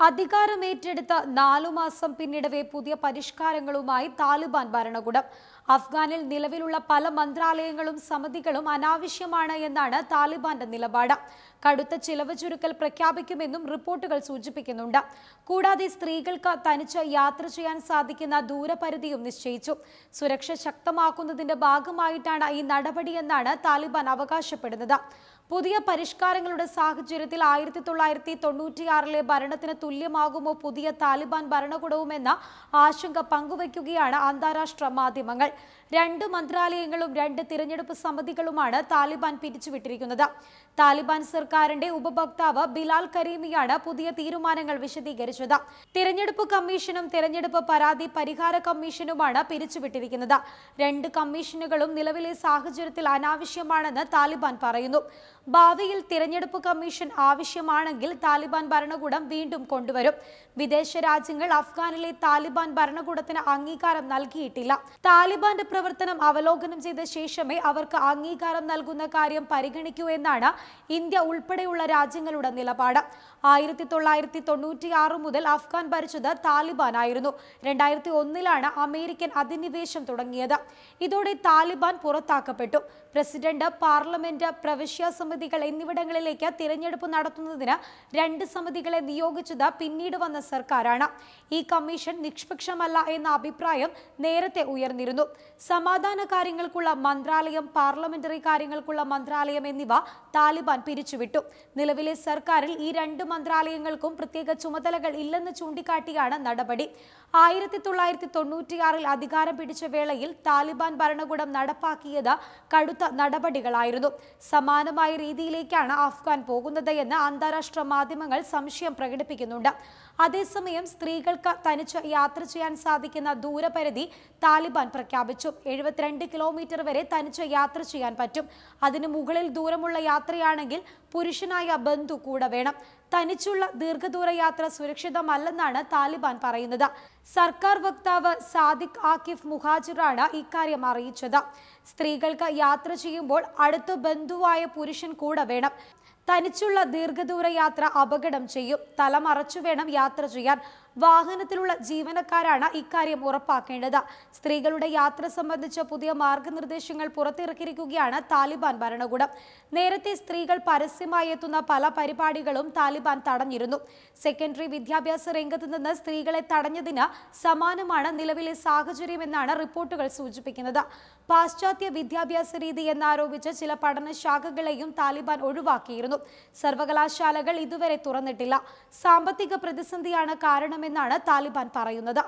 അധികാരമേറ്റെടുത്ത നാലു മാസം പിന്നിടവേ പുതിയ പരിഷ്കാരങ്ങളുമായി താലിബാൻ ഭരണകൂടം അഫ്ഗാനിൽ നിലവിലുള്ള പല മന്ത്രാലയങ്ങളും സമിതികളും അനാവശ്യമാണ് എന്നാണ് താലിബാന്റെ നിലപാട് കടുത്ത ചിലവ് ചുരുക്കൽ പ്രഖ്യാപിക്കുമെന്നും റിപ്പോർട്ടുകൾ സൂചിപ്പിക്കുന്നുണ്ട് കൂടാതെ സ്ത്രീകൾക്ക് തനിച്ച് യാത്ര ചെയ്യാൻ സാധിക്കുന്ന ദൂരപരിധിയും നിശ്ചയിച്ചു സുരക്ഷ ശക്തമാക്കുന്നതിന്റെ ഭാഗമായിട്ടാണ് ഈ നടപടിയെന്നാണ് താലിബാൻ അവകാശപ്പെടുന്നത് പുതിയ പരിഷ്കാരങ്ങളുടെ സാഹചര്യത്തിൽ ആയിരത്തി തൊള്ളായിരത്തി തൊണ്ണൂറ്റിയാറിലെ ഭരണത്തിന് തുല്യമാകുമോ പുതിയ താലിബാൻ ഭരണകൂടവുമെന്ന ആശങ്ക പങ്കുവയ്ക്കുകയാണ് അന്താരാഷ്ട്ര മാധ്യമങ്ങൾ രണ്ട് മന്ത്രാലയങ്ങളും രണ്ട് തിരഞ്ഞെടുപ്പ് സമിതികളുമാണ് താലിബാൻ പിരിച്ചുവിട്ടിരിക്കുന്നത് താലിബാൻ സർക്കാരിന്റെ ഉപഭോക്താവ് ബിലാൽ കരീമിയാണ് പുതിയ തീരുമാനങ്ങൾ വിശദീകരിച്ചത് തിരഞ്ഞെടുപ്പ് കമ്മീഷനും തിരഞ്ഞെടുപ്പ് പരാതി പരിഹാര കമ്മീഷനുമാണ് പിരിച്ചുവിട്ടിരിക്കുന്നത് രണ്ട് കമ്മീഷനുകളും നിലവിലെ സാഹചര്യത്തിൽ അനാവശ്യമാണെന്ന് താലിബാൻ പറയുന്നു ഭാവിയിൽ തിരഞ്ഞെടുപ്പ് കമ്മീഷൻ ആവശ്യമാണെങ്കിൽ താലിബാൻ ഭരണകൂടം വീണ്ടും കൊണ്ടുവരും വിദേശ രാജ്യങ്ങൾ അഫ്ഗാനിലെ താലിബാൻ ഭരണകൂടത്തിന് അംഗീകാരം നൽകിയിട്ടില്ല താലിബാന്റെ പ്രവർത്തനം അവലോകനം ചെയ്ത ശേഷമേ അവർക്ക് അംഗീകാരം നൽകുന്ന കാര്യം പരിഗണിക്കൂ എന്നാണ് ഇന്ത്യ ഉൾപ്പെടെയുള്ള രാജ്യങ്ങളുടെ നിലപാട് ആയിരത്തി തൊള്ളായിരത്തി തൊണ്ണൂറ്റിയാറ് മുതൽ അഫ്ഗാൻ ഭരിച്ചത് താലിബാൻ ആയിരുന്നു രണ്ടായിരത്തി ഒന്നിലാണ് അമേരിക്കൻ അധിനിവേശം തുടങ്ങിയത് ഇതോടെ താലിബാൻ പുറത്താക്കപ്പെട്ടു പ്രസിഡന്റ് പാർലമെന്റ് പ്രവിശ്യ സമിതികൾ എന്നിവിടങ്ങളിലേക്ക് തിരഞ്ഞെടുപ്പ് നടത്തുന്നതിന് രണ്ട് സമിതികളെ നിയോഗിച്ചത് പിന്നീട് വന്ന സർക്കാരാണ് ഈ കമ്മീഷൻ നിഷ്പക്ഷമല്ല എന്ന അഭിപ്രായം നേരത്തെ ഉയർന്നിരുന്നു സമാധാന കാര്യങ്ങൾക്കുള്ള മന്ത്രാലയം പാർലമെന്ററി കാര്യങ്ങൾക്കുള്ള മന്ത്രാലയം എന്നിവ താലിബാൻ പിരിച്ചുവിട്ടു നിലവിലെ സർക്കാരിൽ ഈ രണ്ട് മന്ത്രാലയങ്ങൾക്കും പ്രത്യേക ചുമതലകൾ ഇല്ലെന്ന് ചൂണ്ടിക്കാട്ടിയാണ് നടപടി ആയിരത്തി തൊള്ളായിരത്തി തൊണ്ണൂറ്റിയാറിൽ അധികാരം പിടിച്ച വേളയിൽ താലിബാൻ ഭരണകൂടം നടപ്പാക്കിയത് കടുത്ത നടപടികളായിരുന്നു സമാനമായ രീതിയിലേക്കാണ് അഫ്ഗാൻ പോകുന്നത് എന്ന് അന്താരാഷ്ട്ര മാധ്യമങ്ങൾ സംശയം പ്രകടിപ്പിക്കുന്നുണ്ട് അതേസമയം സ്ത്രീകൾക്ക് തനിച്ച് യാത്ര ചെയ്യാൻ സാധിക്കുന്ന ദൂരപരിധി താലിബാൻ പ്രഖ്യാപിച്ചു എഴുപത്തിരണ്ട് കിലോമീറ്റർ വരെ തനിച്ച് യാത്ര ചെയ്യാൻ പറ്റും അതിനു മുകളിൽ ദൂരമുള്ള യാത്രയാണെങ്കിൽ പുരുഷനായ ബന്ധു കൂടെ വേണം തനിച്ചുള്ള ദീർഘദൂര യാത്ര സുരക്ഷിതമല്ലെന്നാണ് താലിബാൻ പറയുന്നത് സർക്കാർ വക്താവ് സാദിഖ് ആക്കിഫ് മുഹാജിറാണ് ഇക്കാര്യം അറിയിച്ചത് സ്ത്രീകൾക്ക് യാത്ര ചെയ്യുമ്പോൾ അടുത്ത ബന്ധുവായ പുരുഷൻ കൂടെ വേണം തനിച്ചുള്ള ദീർഘദൂര യാത്ര അപകടം ചെയ്യും തല മറച്ചു വേണം യാത്ര ചെയ്യാൻ വാഹനത്തിലുള്ള ജീവനക്കാരാണ് ഇക്കാര്യം ഉറപ്പാക്കേണ്ടത് സ്ത്രീകളുടെ യാത്ര സംബന്ധിച്ച പുതിയ മാർഗനിർദ്ദേശങ്ങൾ പുറത്തിറക്കിയിരിക്കുകയാണ് താലിബാൻ ഭരണകൂടം നേരത്തെ സ്ത്രീകൾ പരസ്യമായി എത്തുന്ന പല പരിപാടികളും താലിബാൻ തടഞ്ഞിരുന്നു സെക്കൻഡറി വിദ്യാഭ്യാസ രംഗത്ത് നിന്ന് സ്ത്രീകളെ തടഞ്ഞതിന് സമാനമാണ് നിലവിലെ സാഹചര്യമെന്നാണ് റിപ്പോർട്ടുകൾ സൂചിപ്പിക്കുന്നത് പാശ്ചാത്യ വിദ്യാഭ്യാസ രീതി എന്നാരോപിച്ച് ചില പഠനശാഖകളെയും താലിബാൻ ഒഴിവാക്കിയിരുന്നു സർവകലാശാലകൾ ഇതുവരെ തുറന്നിട്ടില്ല സാമ്പത്തിക പ്രതിസന്ധിയാണ് കാരണമെന്നാണ് താലിബാൻ പറയുന്നത്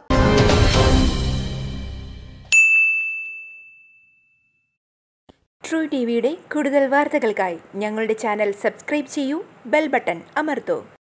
ട്രൂ ടി വിയുടെ കൂടുതൽ വാർത്തകൾക്കായി ഞങ്ങളുടെ ചാനൽ സബ്സ്ക്രൈബ് ചെയ്യൂ ബെൽ ബട്ടൺ അമർത്തൂ